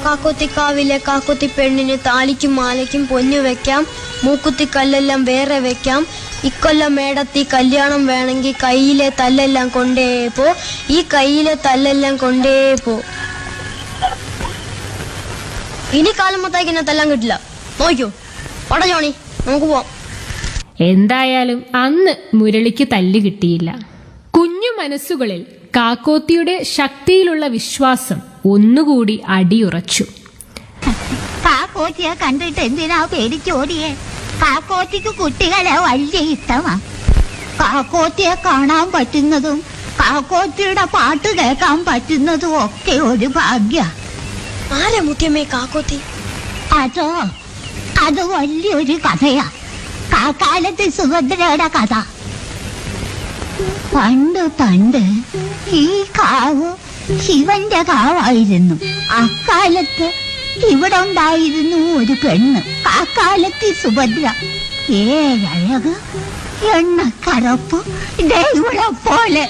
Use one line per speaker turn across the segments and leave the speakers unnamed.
കാക്കുത്തിക്കാവിലെ കാക്കുത്തി പെണ്ണിന് താലിക്കും മാലയ്ക്കും പൊന്നു വെക്കാം മൂക്കുത്തി കല്ലെല്ലാം വേറെ വെക്കാം ഇക്കൊല്ലം മേടത്തി കല്യാണം വേണമെങ്കിൽ കയ്യിലെ തല്ലെല്ലാം കൊണ്ടേ പോ ഈ കയ്യിലെ തല്ലെല്ലാം കൊണ്ടേ പോ ഇനി കാലം മൊത്തമാക്കി എന്നെ തല്ലാൻ കിട്ടില്ല നോക്കൂ പട ജോണി നമുക്ക് പോവാം
എന്തായാലും അന്ന് മുരളിക്ക് തല്ല് കിട്ടിയില്ല കുഞ്ഞു മനസ്സുകളിൽ കാക്കോത്തിയുടെ ശക്തിയിലുള്ള വിശ്വാസം ഒന്നുകൂടി അടിയുറച്ചു
കാക്കോത്തിയെ കണ്ടിട്ട് എന്തിനാ പേടിച്ചോടിയേ കാക്കോത്തിക്ക് കുട്ടികളെ വലിയ ഇഷ്ടമാ കാക്കോത്തിയെ കാണാൻ പറ്റുന്നതും കാക്കോത്തിയുടെ പാട്ട് കേൾക്കാൻ പറ്റുന്നതും ഒക്കെ ഒരു ഭാഗ്യ
ആരാ മുഖ്യമേ കാക്കോത്തി
അതോ അത് വലിയൊരു കഥയാ കാക്കാലത്ത് സുഭദ്രയുടെ കഥ പണ്ട് പണ്ട് ഈ കാവ് ശിവന്റെ കാവായിരുന്നു അക്കാലത്ത് ഇവിടെ ഉണ്ടായിരുന്നു ഒരു പെണ്ണ് കാക്കാലത്ത് സുഭദ്ര ഏഴഴക് എണ്ണക്കറപ്പ് ദൈവളെ പോലെ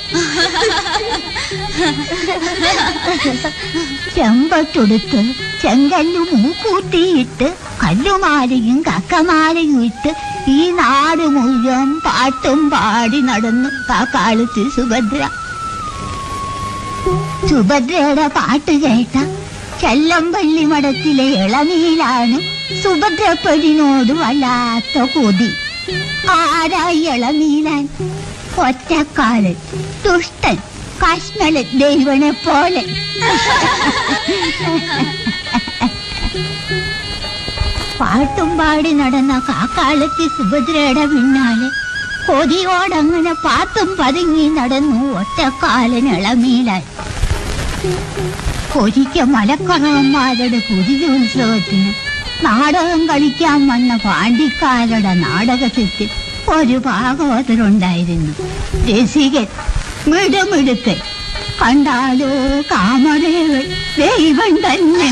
ചെമ്പട്ടെടുത്ത് ചെങ്കല്ലു മൂക്കൂട്ടിയിട്ട് കല്ലുമാലയും കക്കമാലയും ഇട്ട് ഈ നാട് മുഴുവൻ പാട്ടും പാടി നടന്നു കാക്കാലത്ത് സുഭദ്ര സുഭദ്രയുടെ പാട്ട് കേട്ട ചെല്ലമ്പള്ളി മഠത്തിലെ ഇളനീലാണ് സുഭദ്രപ്പെടിനോട് വല്ലാത്ത കൊതി ആരായി ഇളനീലാൻ ഒറ്റക്കാലൻ ദുഷ്ടൻ കശ്മലൻ ദൈവനെ പോലെ പാട്ടും പാടി നടന്ന കാക്കാലത്ത് സുഭദ്രയുടെ പിന്നാലെ കൊതിയോടങ്ങനെ പാത്തും പതുങ്ങി നടന്നു ഒറ്റക്കാലൻ ഇളമീലാൻ ഒരിക്കൽ മലക്കറവന്മാരുടെ കുതിരുത്സവത്തിന് നാടകം കളിക്കാൻ വന്ന പാണ്ടിക്കാരുടെ നാടകത്തിൽ ഒരു ഭാഗവതരുണ്ടായിരുന്നു രസികൻ മിടുമിടുക്കൻ കണ്ടാലോ കാമരകൾ ദൈവം തന്നെ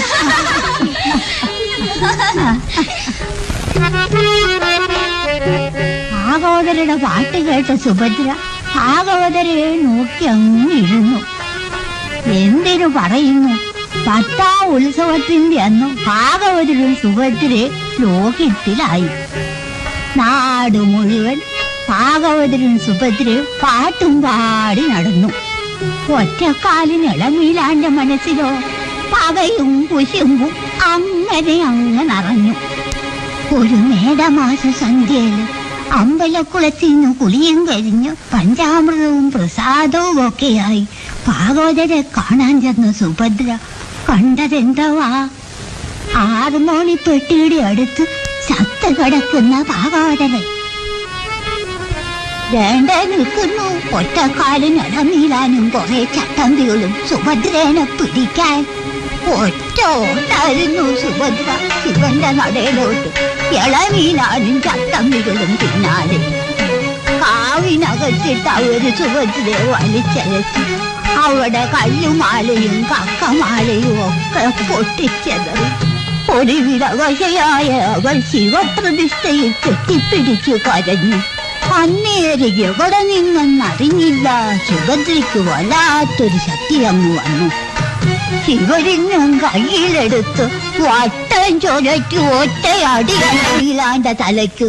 ഭാഗവതരുടെ പാട്ട് കേട്ട സുഭദ്ര ഭാഗവതരെ നോക്കി അങ്ങ് ഇരുന്നു എന്തിനു പറയുന്നു പത്താം ഉത്സവത്തിന്റെ അന്ന് ഭാഗവതരും സുഭദ്രെ ലോകത്തിലായി നാട് മുഴുവൻ ഭാഗവതരും സുഭദ്രയും പാട്ടും പാടി നടന്നു ഒറ്റക്കാലിന് ഇളമീലാന്റെ മനസ്സിലോ പകയും കുശുമ്പും അങ്ങനെ അങ്ങ് നിറഞ്ഞു ഒരു മേടമാസ സന്ധ്യയില് അമ്പലക്കുളത്തിൽ നിന്ന് കുളിയും കഴിഞ്ഞ് പഞ്ചാമൃതവും പ്രസാദവും ഒക്കെയായി ഭാഗവതരെ കാണാൻ ചെന്ന സുഭദ്ര കണ്ടതെന്തവാ ആറുമോണിപ്പെട്ടിയുടെ അടുത്ത് ചത്ത് കിടക്കുന്ന ഭാഗവതരെ വേണ്ട നിൽക്കുന്നു ഒറ്റക്കാലിന് ഇടനീളാനും കുറെ ചട്ടമ്പികളും സുഭദ്രേനെ പിടിക്കാൻ ഒറ്റ ഓട്ടായിരുന്നു സുഭദ്ര ശിവന്റെ നടയിലോട്ട് ഇളനീലാനും ചട്ടമ്പികളും പിന്നാലെ കാവിനകത്തിട്ട് അവര് സുഭദ്രയെ വലിച്ചഴച്ചു അവിടെ കല്ലുമാലയും കക്കമാലയും ഒക്കെ പൊട്ടിച്ചെതറി ഒടുവിൽ അവശയായ അവൾ ശിവപ്രതിഷ്ഠയിൽ കെട്ടിപ്പിടിച്ചു കരഞ്ഞു അന്നേര് എവിടെ നിന്നെന്നറിഞ്ഞില്ല സുഭദ്രയ്ക്ക് വല്ലാത്തൊരു ശക്തി അങ്ങ് വന്നു ശിവലിംഗം കയ്യിലെടുത്ത് വട്ടം ചൊരറ്റി ഒറ്റയടിയിലാണ്ട തലയ്ക്ക്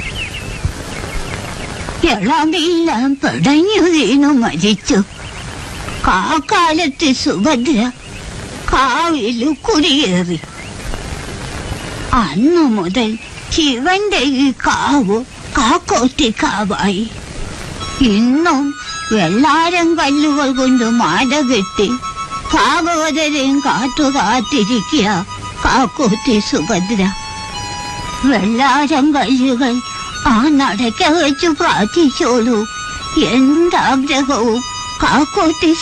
ഇളമെല്ലാം പിടഞ്ഞു വീണു മരിച്ചു കാക്കാലത്ത് സുഭദ്ര കാവിലു കുടിയേറി അന്നു മുതൽ ശിവന്റെ ഈ കാവ് കാക്കോത്തി കാവായി ഇന്നും വെള്ളാരം കല്ലുകൾ കൊണ്ട് മാല കെട്ടി ഭാഗവതരെയും കാത്തു കാത്തിരിക്കുക കാക്കോത്തി സുഭദ്ര വെള്ളാരം കല്ലുകൾ ആ നടക്ക വെച്ച് പ്രാർത്ഥിച്ചോളൂ എന്താഗ്രഹവും കാക്കോത്തി